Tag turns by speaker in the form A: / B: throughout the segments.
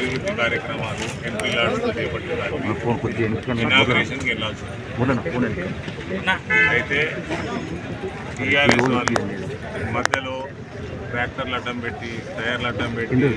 A: అభివృద్ధి కార్యక్రమాలు ఎంపీలాడుతూ చేపట్టడానికి
B: ఫోన్ కొద్దిగా ఎందుకంటే
A: ఇనాగ్రేషన్కి వెళ్ళాల్సి ఉంది.
B: ఫోన్ ఫోన్ ఎందుకంటే
A: అయితే టీఆర్ఎస్ వాళ్ళు మధ్యలో ట్రాక్టర్లు అడ్డం పెట్టి టైర్లు అడ్డం పెట్టి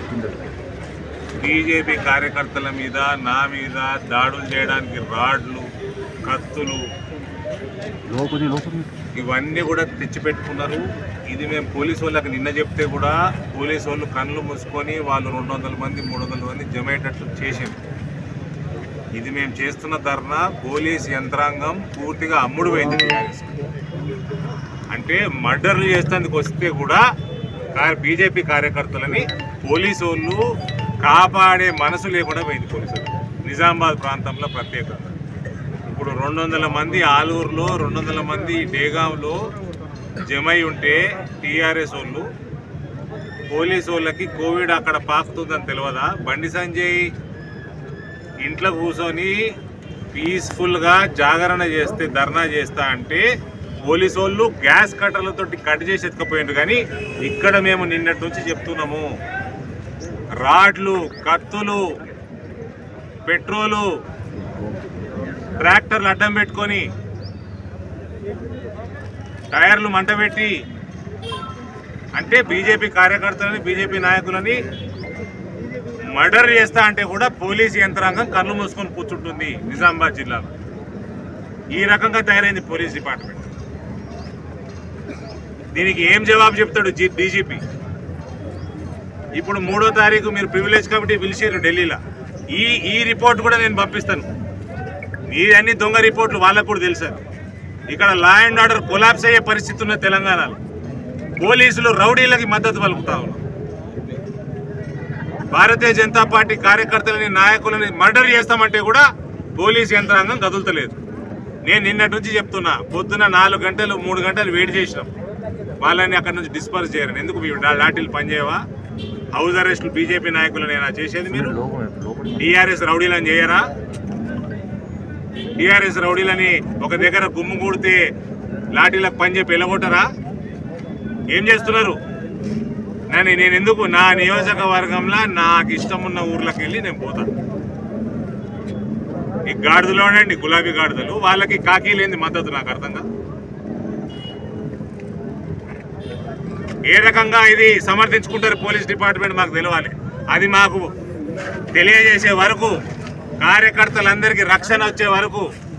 A: బీజేపీ కార్యకర్తల మీద నా మీద దాడులు చేయడానికి రాడ్లు కత్తులు
B: లోపలి లోపలి
A: ఇవన్నీ కూడా తెచ్చిపెట్టుకున్నారు ఇది మేము పోలీసు వాళ్ళకి నిన్న చెప్తే కూడా పోలీసు వాళ్ళు కళ్ళు మూసుకొని వాళ్ళు రెండు వందల మంది మూడు వందల మంది జమేటట్లు చేసింది ఇది మేము చేస్తున్న ధర్నా పోలీస్ యంత్రాంగం పూర్తిగా అమ్ముడు పోయింది TRS కి. అంటే మర్డర్లు చేసేందుకు వస్తే కూడా బీజేపీ కార్యకర్తలని పోలీసు వాళ్ళు కాపాడే మనసు లేకుండా పోయింది పోలీసు వాళ్ళు. నిజామాబాద్ ప్రాంతంలో ప్రత్యేకంగా ఇప్పుడు రెండు వందల మంది ఆలూరులో రెండు వందల మంది డేగాంలో జమై ఉంటే టీఆర్ఎస్ వాళ్ళు పోలీసు వాళ్ళకి కోవిడ్ అక్కడ పాకుతుందని తెలియదా బండి సంజయ్ ఇంట్లో కూర్చొని పీస్ఫుల్గా జాగరణ చేస్తే ధర్నా చేస్తా అంటే పోలీసు వాళ్ళు గ్యాస్ కట్టర్లతో కట్ చేసి ఎత్తుకపోయిండ్రు కానీ ఇక్కడ మేము నిన్నటి నుంచి చెప్తున్నాము రాడ్లు కత్తులు పెట్రోలు ట్రాక్టర్లు అడ్డం పెట్టుకొని టైర్లు మంట పెట్టి అంటే బీజేపీ కార్యకర్తలని బీజేపీ నాయకులని మర్డర్ చేస్తా అంటే కూడా పోలీస్ యంత్రాంగం కళ్ళు మూసుకొని కూర్చుంటుంది నిజామాబాద్ జిల్లాలో ఈ రకంగా తయారైంది పోలీస్ డిపార్ట్మెంట్ దీనికి ఏం జవాబు చెప్తాడు జీ డీజీపీ ఇప్పుడు మూడో తారీఖు మీరు ప్రివిలేజ్ కమిటీ పిలిచారు ఢిల్లీలో ఈ ఈ రిపోర్ట్ కూడా నేను పంపిస్తాను మీరన్నీ దొంగ రిపోర్ట్లు వాళ్ళకు కూడా తెలుసు ఇక్కడ లా అండ్ ఆర్డర్ కొలాప్స్ అయ్యే పరిస్థితి ఉన్న తెలంగాణలో పోలీసులు రౌడీలకి మద్దతు పలుకుతా ఉన్నారు భారతీయ జనతా పార్టీ కార్యకర్తలని నాయకులని మర్డర్ చేస్తామంటే కూడా పోలీస్ యంత్రాంగం కదులుతలేదు నేను నిన్నటి నుంచి చెప్తున్నా పొద్దున నాలుగు గంటలు మూడు గంటలు వెయిట్ చేసినాం వాళ్ళని అక్కడ నుంచి డిస్పర్స్ చేయరు ఎందుకు మీ లా- లాఠీలు పనిచేయవా హౌస్ అరెస్టులు బీజేపీ నాయకులనేనా చేసేది మీరు
B: లోపల లోపలి
A: టీఆర్ఎస్ రౌడీలని చేయరా టీఆర్ఎస్ రౌడీలని ఒక దగ్గర గుమ్ము కూడితే లాఠీలకు పని చెప్పి వెళ్ళగొట్టరా ఏం చేస్తున్నారు నేను నేను ఎందుకు నా నియోజకవర్గంలో నాకు ఇష్టం ఉన్న ఊర్లకు వెళ్ళి నేను పోతాను ఈ గాడిదలు ఉండండి గులాబీ గాడిదలు వాళ్ళకి కాకీ లేని మద్దతు నాకు అర్థం కాదు ఏ రకంగా ఇది సమర్థించుకుంటారు పోలీస్ డిపార్ట్మెంట్ మాకు తెలియాలి అది మాకు తెలియజేసే వరకు కార్యకర్తలందరికీ రక్షణ వచ్చే వరకు